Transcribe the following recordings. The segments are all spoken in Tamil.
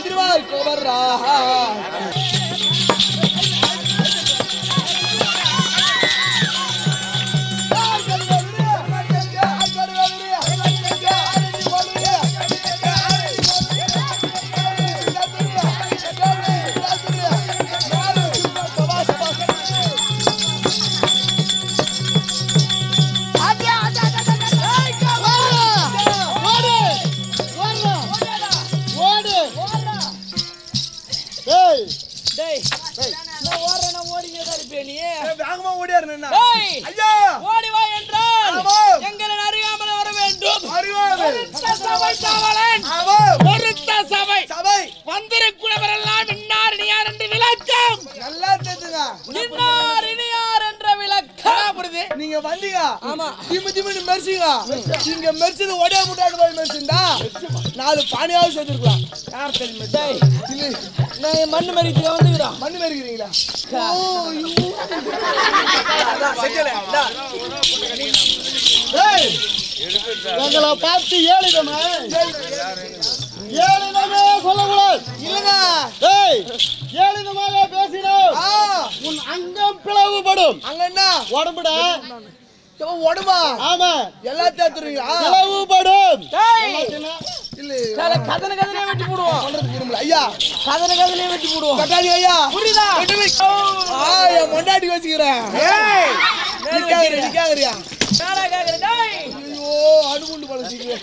திருவாய்க்கோவர் ராகா ஏய் டேய் நான் ஓடுறேன்னா ஓடினே தான் இருப்பியா நீ வேகமா ஓடியாரு நின்னா. டேய் ஐயா ஓடி வா என்றால் ஆமாம். எங்களை அறியாமல் வர வேண்டும் அறிவாளர். ஒருத்த சபை காவலன் ஆமாம். ஒருத்த சபை சபை வந்திருக்கிறவரெல்லாம் இன்னார் இனியார் என்று விளக்கம் நல்லா தெரிஞ்சுங்க இன்னார் இனியார் என்ற விளக்கம் புரியுது நீங்க வந்தீங்க ஆமா. திமு திமுன்னு மெரிச்சிங்க நீங்க மெரிச்சது ஒடியா முட்டாடு போய் மெரிச்சிருந்தா நாலு பானியாவது சேர்த்துருக்கலாம் யார் தெரியுமா டேய் இல்லை நான் மண்ணு மறித்து வந்துக்கிறோம் மண்ணு மெரிக்கிறீங்களா ஓ ஐயோ. ஏய் எங்களை பார்த்து ஏழிதமா ஏழிதமே சொல்லக்கூடாது இல்லைங்க ஏய் ஏழிதமாக பேசினோம் ஆ, உன் அங்கம் பிளவுபடும் அங்க என்ன உடம்புட இவன் உடம்பா ஆமா எல்லாத்தையும் எடுத்துருவீங்களா பிளவுபடும் டேய். எல்லாத்தையும் இல்ல கதை- கதனை கதனையே வெட்டி போடுவோம் சொல்றது விரும்பல ஐயா கதனை கதனையே வெட்டி போடுவோம் கட்டாதி ஐயா புரியுதா வெட்டி வை. ஆ என் மொண்டாட்டி வச்சுக்கிறேன் நிக்காதறியா நிக்காதறியா மேல கேக்குறேன் டேய் ஐயோ அணுகுண்டு பழச்சிக்கிறேன்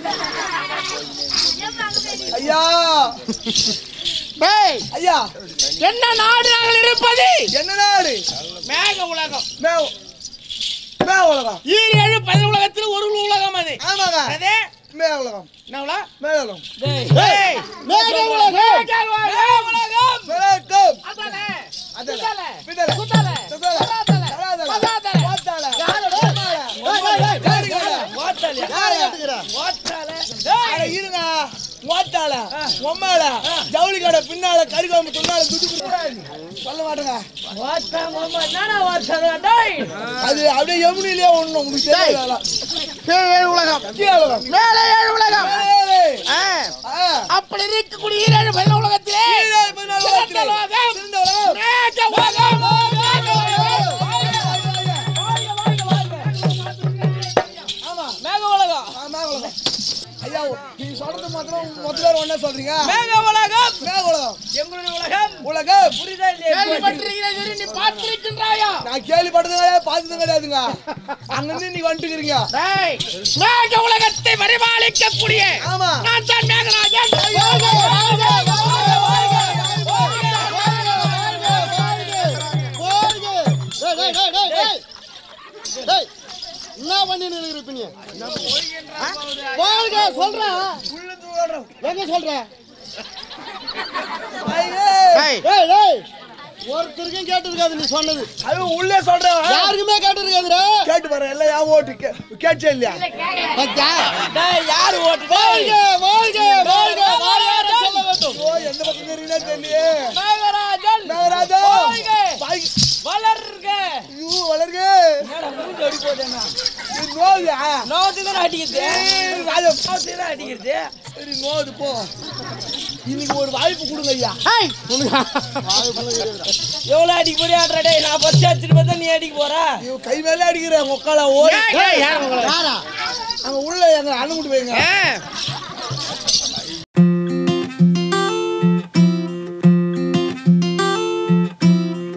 ஐயா டேய் ஐயா என்ன நாடு நாங்கள் இருப்பது என்ன நாடு மேக உலகம் மேவ மே உலகம் ஈர் ஏழு பதில் உலகத்தில் ஒரு உலகம் அது ஆமாங்க அதே மே உலகம் என்ன உலகம்? மே உலகம் டேய் ஏய், மேக உலகம். மேக உலகம். உலகம். மேலக்கம் அதானே. அதல குத்தலை. பிதல குத்தலை. சுத்தல தராதலை. தராதல பசாதலை. பாத்தால யாரோட? ஏய், ஏய், ஏய், யாருங்க ஓட்டலையா? யாரை கேட்டுக்கிற? ஓட்டலை. அட டேய். இருங்க ஓட்டால உம்மால ஜவுளி கடை பின்னால கறிகாம துண்டால துட்டு சொல்ல மாட்டேங்க ஓட்டம் அம்மா, என்னடா ஓட்டலை? டேய். அது அப்படியே யமுனிலே ஒண்ணு உங்களுக்கு தெரியல கீழே உலகம் கீழே உலகம். மேலே ஏழு உலகம் மேலே. ஆ. ஆ. அப்படி இருக்கக்கூடிய ஈரேழு பதில் உலகத்திலே கீழே பதினாலு சிறந்த உலகத்திலே. உலகம். சிறந்த உலகம். மேக உலகம். மேக உலகம். வாழ்க, வாழ்க, வாழ்க. ஆமா மேக உலகம் ஆமா உலகம் ஐயா நீங்க சொல்றது மாத்திரம் மொத்த பேர் ஒண்ணா சொல்றீங்க மேக உலகம் மேக உலகம் எங்களுடைய உலகம் உலகம் புரிதா கேள்விப்பட்டிருக்கிறீர்கள் நீ பார்த்திருக்கின்றாயா நான் கேள்விப்பட்டதும் கிடையாது பார்த்ததும் கிடையாதுங்க அங்கிருந்து நீ வந்துக்கிறீங்க டேய், மேக உலகத்தை பரிபாலிக்கக்கூடிய ஆமா நான் தான் மேகராஜன் டேய், டேய், டேய், டேய், டேய். டேய், என்ன பண்ணின்னு இருப்பீங்க வாழ்க சொல்றேன் உள்ளது ஓடுறோம். எங்க சொல்றேன் ஐயே. டேய் டேய் ஒருத்தருக்கும் கேட்டிருக்காது நீ சொன்னது அது உள்ளே சொல்றேன் யாருக்குமே கேட்டிருக்காதுடா கேட்டு பாரு எல்லாம் என் ஓட்டு கே- கேட்டே இல்லையா பத்தா டேய், யாரு ஓட்டு வாழ்க வாழ்க வாழ்க வாயார சொல்ல வேண்டும் ஓ எந்த பக்கம் தெரியுதா தெரியலையே மேகராஜன் நாகராஜா வாழ்க. பாய் வளர்க ஐயோ வளருங்க என்னடா மூஞ்சி அடி போட்டேன்னா இது நோயா நோத்து தான் அடிக்கிறது ஏய், ராஜா நோத்து தான் அடிக்கிறது சரி நோது போ இன்னைக்கு ஒரு வாய்ப்பு கொடுங்க ஐயா எவ்வளவு அடிக்க போறியா டேய் நான் ஃபர்ஸ்ட் அடிச்சிட்டு பார்த்தா நீ அடிக்க போற நீ கை மேல அடிக்கிற உக்கால ஓடி யாரா அங்க உள்ள எங்க அண்ணன் கூட்டு போயிருங்க